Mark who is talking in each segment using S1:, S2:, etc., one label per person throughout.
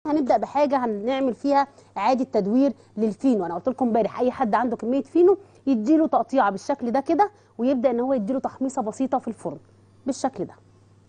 S1: هنبدا بحاجه هنعمل فيها اعاده تدوير للفينو انا قلت لكم امبارح اي حد عنده كميه فينو يديله تقطيعه بالشكل ده كده ويبدا ان هو يديله تحميصه بسيطه في الفرن بالشكل ده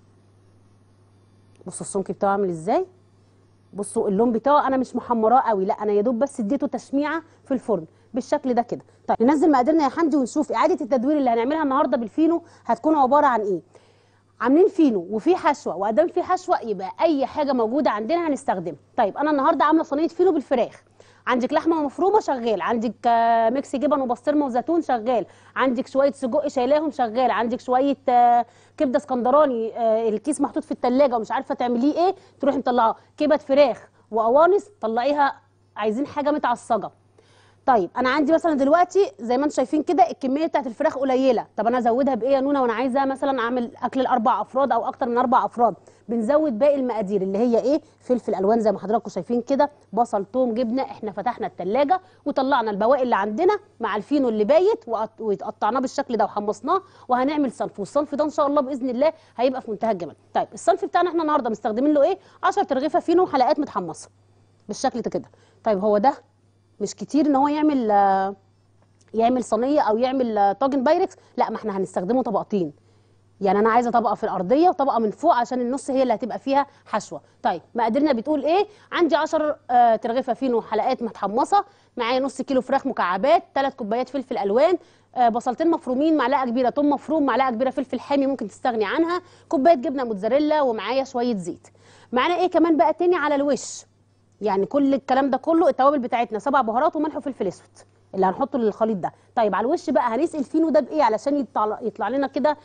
S1: بصوا السمك بتاعه عامل ازاي بصوا اللون بتاعه انا مش محمراه قوي لا انا يا دوب بس اديته تشميعه في الفرن بالشكل ده كده طيب ننزل مقاديرنا يا حمدي ونشوف اعاده التدوير اللي هنعملها النهارده بالفينو هتكون عباره عن ايه عاملين فينو وفي حشوه وادام في حشوه يبقى اي حاجه موجوده عندنا هنستخدمها طيب انا النهارده عامله صينيه فينو بالفراخ عندك لحمه مفرومه شغال عندك آه، ميكس جبن وبسطرمه وزيتون شغال عندك شويه سجق شايلاهم شغال عندك شويه آه، كبده اسكندراني آه، الكيس محطوط في التلاجة ومش عارفه تعمليه ايه تروحي مطلعاه كبد فراخ وقوانص طلعيها عايزين حاجه متعصجه طيب انا عندي مثلا دلوقتي زي ما انتم شايفين كده الكميه بتاعت الفراخ قليله طب انا ازودها بايه يا نونا وانا عايزه مثلا اعمل اكل الاربع افراد او اكتر من اربع افراد بنزود باقي المقادير اللي هي ايه فلفل الوان زي ما حضراتكم شايفين كده بصل توم جبنه احنا فتحنا التلاجة وطلعنا البواقي اللي عندنا مع الفينو اللي بايت وقط- وقطعناه بالشكل ده وحمصناه وهنعمل صنف والصنف ده ان شاء الله باذن الله هيبقى في منتهى الجمال طيب الصنف بتاعنا احنا النهارده مستخدمين له ايه 10 ترغيفه فينو حلقات متحمصه بالشكل ده كده طيب هو ده مش كتير ان هو يعمل آه، يعمل صينيه او يعمل آه، طاجن بايركس لا ما احنا هنستخدمه طبقتين يعني انا عايزه طبقه في الارضيه وطبقه من فوق عشان النص هي اللي هتبقى فيها حشوه طيب مقاديرنا بتقول ايه عندي 10 آه، ترغيفه فينو حلقات متحمصه معايا نص كيلو فراخ مكعبات 3 كوبايات فلفل الوان آه، بصلتين مفرومين معلقه كبيره توم مفروم معلقه كبيره فلفل حامي ممكن تستغني عنها كوبايه جبنه موتزاريلا ومعايا شويه زيت معانا ايه كمان بقى تاني على الوش يعني كل الكلام ده كله التوابل بتاعتنا سبع بهارات وملح وفلفل اسود اللي هنحطه للخليط ده طيب على الوش بقى هنسقي الفينو ده بايه علشان يطلع, يطلع لنا كده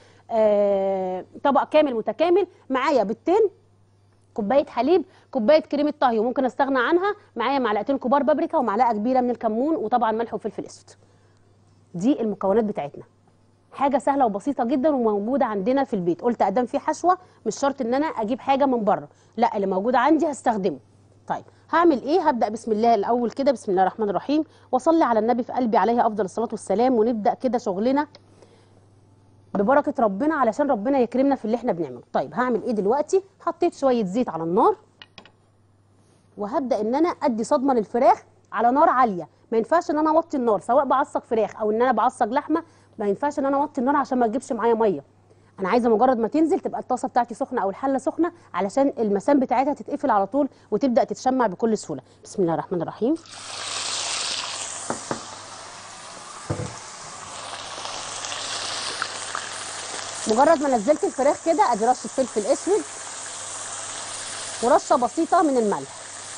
S1: آه طبق كامل متكامل معايا بيضتين كوبايه حليب كوبايه كريمه طهي وممكن استغنى عنها معايا معلقتين كبار بابريكا ومعلقه كبيره من الكمون وطبعا ملح وفلفل اسود دي المكونات بتاعتنا حاجه سهله وبسيطه جدا وموجوده عندنا في البيت قلت ادام في حشوه مش شرط ان انا اجيب حاجه من بره لا اللي موجود عندي هستخدمه طيب هعمل ايه هبدا بسم الله الاول كده بسم الله الرحمن الرحيم واصلي على النبي في قلبي عليه افضل الصلاه والسلام ونبدا كده شغلنا ببركه ربنا علشان ربنا يكرمنا في اللي احنا بنعمله طيب هعمل ايه دلوقتي حطيت شويه زيت على النار وهبدا ان انا ادي صدمه للفراخ على نار عاليه ما ينفعش ان انا اوطي النار سواء بعصق فراخ او ان انا بعصق لحمه ما ينفعش ان انا اوطي النار عشان ما تجيبش معايا ميه انا عايزه مجرد ما تنزل تبقى الطاسه بتاعتي سخنه او الحله سخنه علشان المسام بتاعتها تتقفل على طول وتبدا تتشمع بكل سهوله بسم الله الرحمن الرحيم مجرد ما نزلت الفراخ كده ادي رشه فلفل اسود ورشه بسيطه من الملح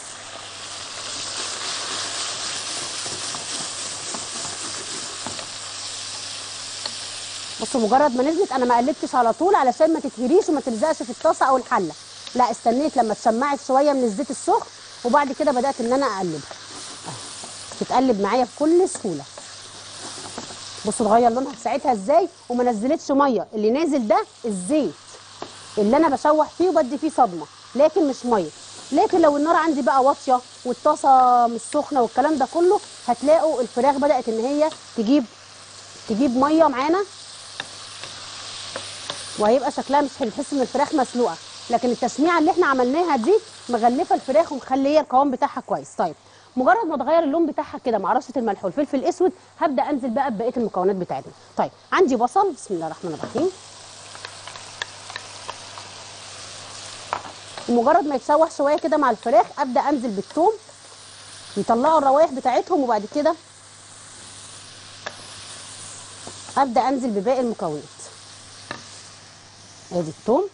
S1: بصوا مجرد ما نزلت انا ما قلبتش على طول علشان ما تتهريش وما تلزقش في الطاسه او الحله لا استنيت لما اتشمعت شويه من الزيت السخن وبعد كده بدات ان انا اقلبها أهي. تتقلب معايا بكل سهوله بصوا اتغير لونها في ساعتها ازاي وما نزلتش ميه اللي نازل ده الزيت اللي انا بشوح فيه وبدي فيه صدمه لكن مش ميه لكن لو النار عندي بقى واطيه والطاسه مش سخنه والكلام ده كله هتلاقوا الفراخ بدات ان هي تجيب تجيب ميه معانا وهيبقى شكلها مش حلو تحس ان الفراخ مسلوقه لكن التشميعه اللي احنا عملناها دي مغلفه الفراخ ومخليه القوام بتاعها كويس طيب مجرد ما تغير اللون بتاعها كده مع رشه الملح والفلفل الاسود هبدا انزل بقى ببقيه المكونات بتاعتنا طيب عندي بصل بسم الله الرحمن الرحيم ومجرد ما يتشوح شويه كده مع الفراخ ابدا انزل بالثوم يطلعوا الروايح بتاعتهم وبعد كده ابدا انزل بباقي المكونات ادي الثوم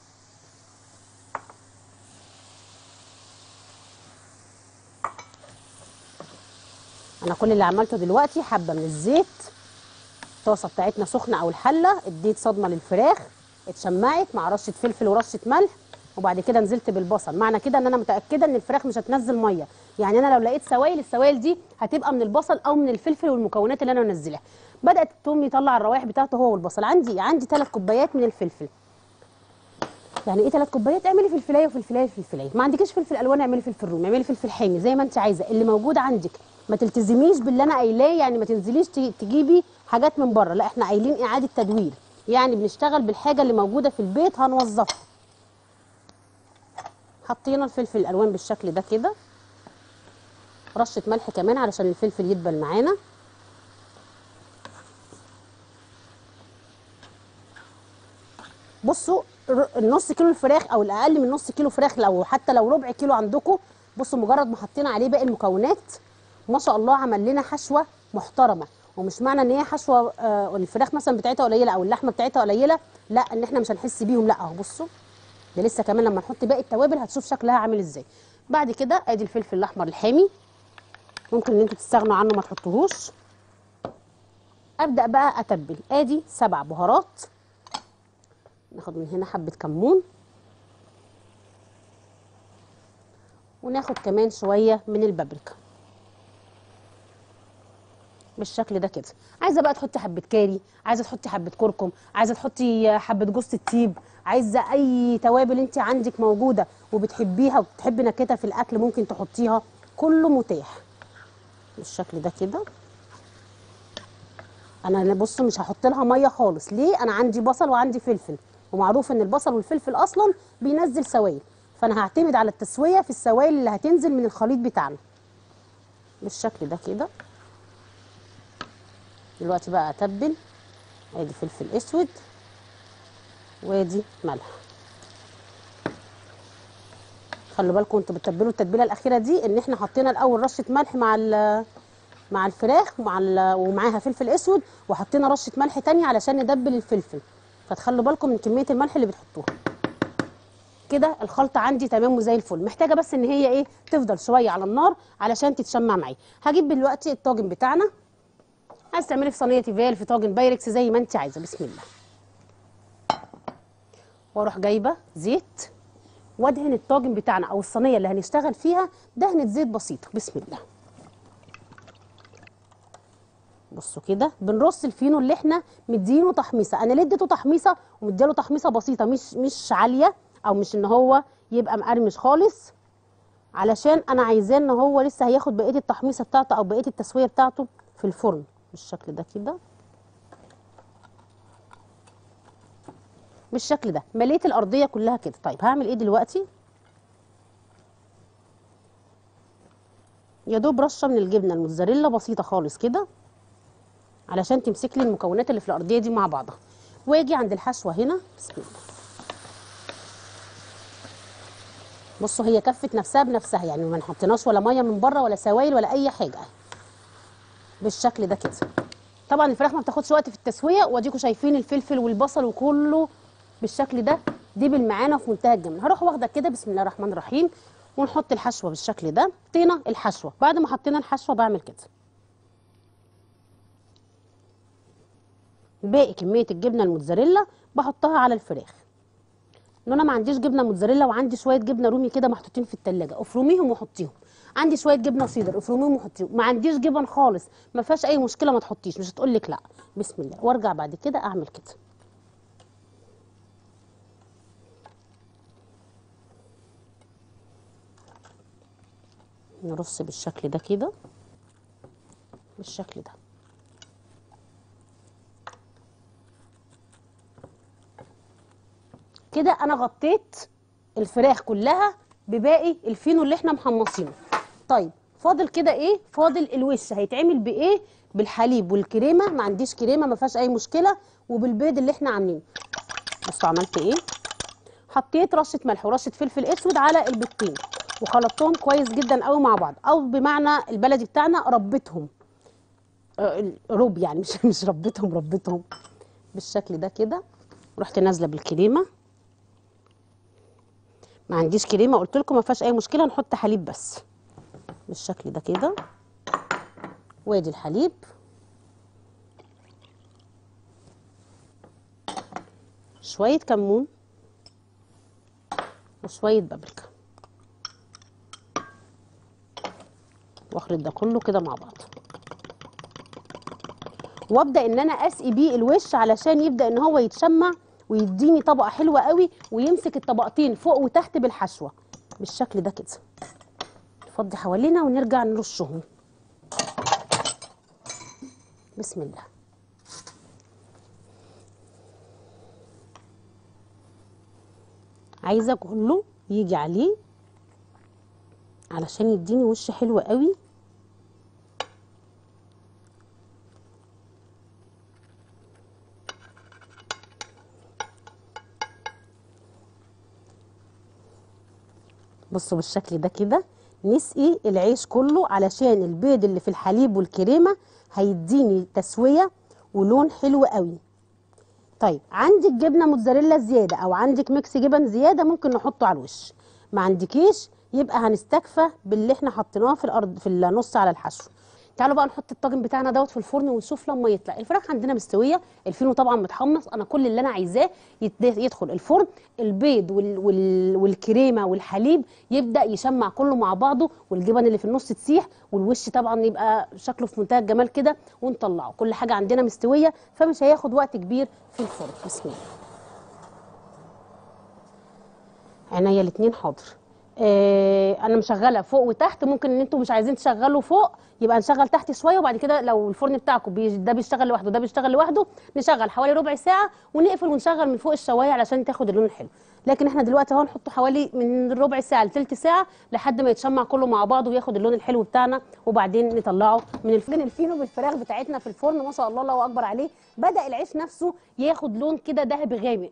S1: انا كل اللي عملته دلوقتي حبه من الزيت الطاسه بتاعتنا سخنه او الحله اديت صدمه للفراخ اتشمعت مع رشه فلفل ورشه ملح وبعد كده نزلت بالبصل معنى كده ان انا متاكده ان الفراخ مش هتنزل ميه يعني انا لو لقيت سوائل السوائل دي هتبقى من البصل او من الفلفل والمكونات اللي انا منزلاها بدات الثوم يطلع الروائح بتاعته هو والبصل عندي عندي ثلاث كوبايات من الفلفل يعني ايه ثلاث كوبايات اعملي فلفلايه وفلفلايه وفلفلايه ما عندكيش فلفل الوان اعملي فلفل رومي اعملي فلفل حامي زي ما انت عايزه اللي موجود عندك ما تلتزميش باللي انا قايلاه يعني ما تنزليش ت- تجيبي حاجات من بره لا احنا قايلين اعاده تدوير يعني بنشتغل بالحاجه اللي موجوده في البيت هنوظفها حطينا الفلفل الالوان بالشكل ده كده رشه ملح كمان علشان الفلفل يدبل معانا بصوا ر- النص كيلو الفراخ او الاقل من نص كيلو فراخ لو حتى لو ربع كيلو عندكم بصوا مجرد ما حطينا عليه باقي المكونات ما شاء الله عمل لنا حشوه محترمه ومش معنى ان هي حشوه آه الفراخ مثلا بتاعتها قليله او اللحمه بتاعتها قليله لا ان احنا مش هنحس بيهم لا اهو بصوا ده لسه كمان لما نحط باقي التوابل هتشوف شكلها عامل ازاي بعد كده ادي الفلفل الاحمر الحامي ممكن ان انتوا تستغنوا عنه ما تحطوهوش ابدا بقى اتبل ادي سبع بهارات ناخد من هنا حبه كمون وناخد كمان شويه من البابريكا بالشكل ده كده عايزه بقى تحطي حبه كاري عايزه تحطي حبه كركم عايزه تحطي حبه جوز الطيب عايزه اي توابل انت عندك موجوده وبتحبيها وبتحبي نكهتها في الاكل ممكن تحطيها كله متاح بالشكل ده كده انا بص مش هحط لها ميه خالص ليه انا عندي بصل وعندي فلفل ومعروف ان البصل والفلفل اصلا بينزل سوائل فانا هعتمد على التسويه في السوائل اللي هتنزل من الخليط بتاعنا بالشكل ده كده دلوقتي بقى اتبل ادي فلفل اسود وادي ملح خلوا بالكم انتوا بتتبلوا التتبيله الاخيره دي ان احنا حطينا الاول رشه ملح مع ال- مع الفراخ ومع ال- ومعاها فلفل اسود وحطينا رشه ملح تانية علشان ندبل الفلفل فتخلوا بالكم من كميه الملح اللي بتحطوها كده الخلطه عندي تمام وزي الفل محتاجه بس ان هي ايه تفضل شويه على النار علشان تتشمع معايا هجيب دلوقتي الطاجن بتاعنا عايز تعملي في صينيه تيفال في طاجن بايركس زي ما انت عايزه بسم الله واروح جايبه زيت وادهن الطاجن بتاعنا او الصينيه اللي هنشتغل فيها دهنه زيت بسيطه بسم الله بصوا كده بنرص الفينو اللي احنا مدينه تحميصه انا ليه اديته تحميصه ومديله تحميصه بسيطه مش مش عاليه او مش ان هو يبقى مقرمش خالص علشان انا عايزاه ان هو لسه هياخد بقيه التحميصه بتاعته او بقيه التسويه بتاعته في الفرن بالشكل ده كده بالشكل ده مليت الارضيه كلها كده طيب هعمل ايه دلوقتي يا دوب رشه من الجبنه الموتزاريلا بسيطه خالص كده علشان تمسك لي المكونات اللي في الارضيه دي مع بعضها واجي عند الحشوه هنا بسم الله بصوا هي كفت نفسها بنفسها يعني ما نحطناش ولا ميه من بره ولا سوائل ولا اي حاجه بالشكل ده كده طبعا الفراخ ما بتاخدش وقت في التسويه واديكم شايفين الفلفل والبصل وكله بالشكل ده دبل معانا في منتهى الجمال هروح واخده كده بسم الله الرحمن الرحيم ونحط الحشوه بالشكل ده حطينا الحشوه بعد ما حطينا الحشوه بعمل كده باقي كميه الجبنه الموتزاريلا بحطها على الفراخ ان انا ما عنديش جبنه موتزاريلا وعندي شويه جبنه رومي كده محطوطين في التلاجة افرميهم وحطيهم عندي شويه جبنه سيدر افرميهم وحطيهم ما عنديش جبن خالص ما فيهاش اي مشكله ما تحطيش مش هتقول لك لا بسم الله وارجع بعد كده اعمل كده نرص بالشكل ده كده بالشكل ده كده انا غطيت الفراخ كلها بباقي الفينو اللي احنا محمصينه طيب فاضل كده ايه فاضل الوش هيتعمل بايه بالحليب والكريمه ما عنديش كريمه ما فيهاش اي مشكله وبالبيض اللي احنا عاملينه بصوا عملت ايه حطيت رشه ملح ورشه فلفل اسود على البيضتين وخلطتهم كويس جدا قوي مع بعض او بمعنى البلدي بتاعنا ربيتهم آه، رب يعني مش مش ربيتهم ربيتهم بالشكل ده كده رحت نازله بالكريمه ما عنديش كريمه قلت لكم ما فيهاش اي مشكله نحط حليب بس بالشكل ده كده وادي الحليب شويه كمون وشويه بابريكا واخلط ده كله كده مع بعض وابدا ان انا اسقي بيه الوش علشان يبدا ان هو يتشمع ويديني طبقه حلوه قوي ويمسك الطبقتين فوق وتحت بالحشوه بالشكل ده كده نفضي حوالينا ونرجع نرشهم بسم الله عايزه كله يجي عليه علشان يديني وش حلو قوي بصوا بالشكل ده كده نسقي العيش كله علشان البيض اللي في الحليب والكريمه هيديني تسويه ولون حلو قوي طيب عندك جبنه موتزاريلا زياده او عندك ميكس جبن زياده ممكن نحطه على الوش ما عندكيش يبقى هنستكفى باللي احنا حطيناه في الارض في النص على الحشو تعالوا بقى نحط الطاجن بتاعنا دوت في الفرن ونشوف لما يطلع الفراخ عندنا مستويه الفينو طبعا متحمص انا كل اللي انا عايزاه يت- يدخل الفرن البيض وال... وال... والكريمه والحليب يبدا يشمع كله مع بعضه والجبن اللي في النص تسيح والوش طبعا يبقى شكله في منتهى الجمال كده ونطلعه كل حاجه عندنا مستويه فمش هياخد وقت كبير في الفرن بسم الله عينيا الاتنين حاضر آه انا مشغله فوق وتحت ممكن ان انتوا مش عايزين تشغلوا فوق يبقى نشغل تحت شويه وبعد كده لو الفرن بتاعكم بي ده بيشتغل لوحده ده بيشتغل لوحده نشغل حوالي ربع ساعه ونقفل ونشغل من فوق الشوايه علشان تاخد اللون الحلو لكن احنا دلوقتي اهو نحطه حوالي من ربع ساعه لثلث ساعه لحد ما يتشمع كله مع بعضه وياخد اللون الحلو بتاعنا وبعدين نطلعه من الفرن الفينو بالفراخ بتاعتنا في الفرن ما شاء الله الله اكبر عليه بدا العيش نفسه ياخد لون كده ذهبي غامق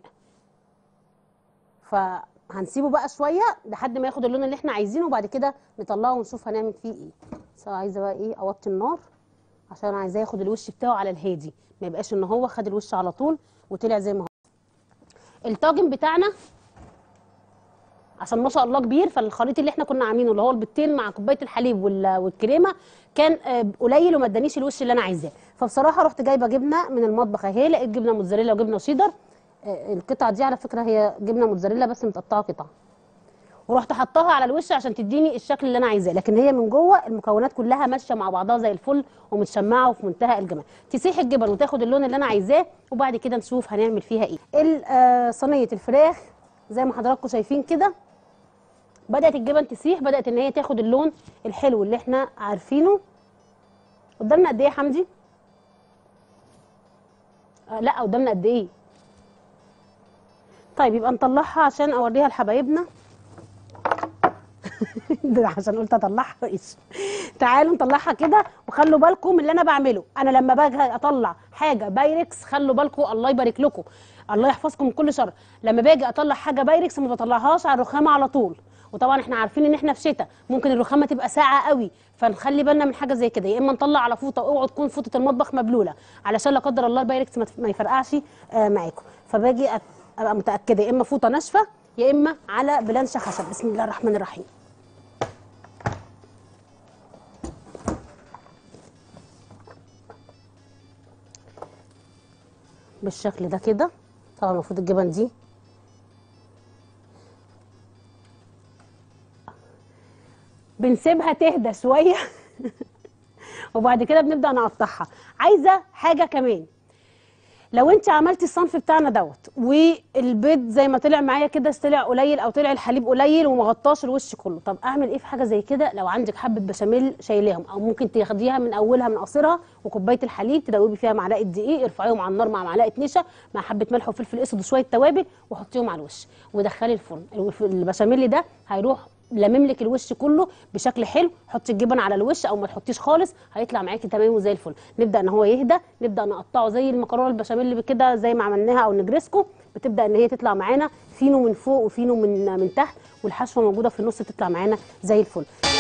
S1: فهنسيبه بقى شويه لحد ما ياخد اللون اللي احنا عايزينه وبعد كده نطلعه ونشوف هنعمل فيه ايه بس أنا عايزه بقى ايه اوطي النار عشان انا عايزاه ياخد الوش بتاعه على الهادي ما يبقاش ان هو خد الوش على طول وطلع زي ما هو الطاجن بتاعنا عشان ما شاء الله كبير فالخليط اللي احنا كنا عاملينه اللي هو البيضتين مع كوبايه الحليب وال- والكريمه كان آه، قليل وما ادانيش الوش اللي انا عايزاه فبصراحه رحت جايبه جبنه من المطبخ اهي لقيت جبنه موتزاريلا وجبنه شيدر آه، القطعه دي على فكره هي جبنه موتزاريلا بس متقطعه قطع ورحت حطاها على الوش عشان تديني الشكل اللي انا عايزاه لكن هي من جوه المكونات كلها ماشيه مع بعضها زي الفل ومتشمعه وفي منتهى الجمال تسيح الجبن وتاخد اللون اللي انا عايزاه وبعد كده نشوف هنعمل فيها ايه ال- آه، صينيه الفراخ زي ما حضراتكم شايفين كده بدات الجبن تسيح بدات ان هي تاخد اللون الحلو اللي احنا عارفينه قدامنا قد ايه يا حمدي آه لا قدامنا قد ايه طيب يبقى نطلعها عشان اوريها لحبايبنا ده عشان قلت اطلعها ايش تعالوا نطلعها كده وخلوا بالكم من اللي انا بعمله انا لما باجي اطلع حاجه بايركس خلوا بالكم الله يبارك لكم الله يحفظكم من كل شر لما باجي اطلع حاجه بايركس ما بطلعهاش على الرخامه على طول وطبعا احنا عارفين ان احنا في شتاء ممكن الرخامه تبقى ساقعه قوي فنخلي بالنا من حاجه زي كده يا اما نطلع على فوطه اوعوا تكون فوطه المطبخ مبلوله علشان لا قدر الله البايركس ما تف- ما يفرقعش آه، معاكم فباجي أت- ابقى متاكده يا اما فوطه ناشفه يا اما على بلانشه خشب بسم الله الرحمن الرحيم بالشكل ده كده طبعا المفروض الجبن دي بنسيبها تهدى شويه وبعد كده بنبدا نقطعها عايزه حاجه كمان لو انت عملتي الصنف بتاعنا دوت والبيض زي ما طلع معايا كده طلع قليل او طلع الحليب قليل وما غطاش الوش كله طب اعمل ايه في حاجه زي كده لو عندك حبه بشاميل شايلاهم او ممكن تاخديها من اولها من قصرها وكوبايه الحليب تدوبي فيها معلقه دقيق ارفعيهم على النار مع معلقه نشا مع حبه ملح وفلفل اسود وشويه توابل وحطيهم على الوش ودخلي الفرن الوف- البشاميل ده هيروح لمم لك الوش كله بشكل حلو حطي الجبن على الوش او ما تحطيش خالص هيطلع معاكي تمام وزي الفل نبدا ان هو يهدى نبدا نقطعه زي المكرونه البشاميل كده زي ما عملناها او نجرسكو بتبدا ان هي تطلع معانا فينو من فوق وفينو من من تحت والحشوه موجوده في النص تطلع معانا زي الفل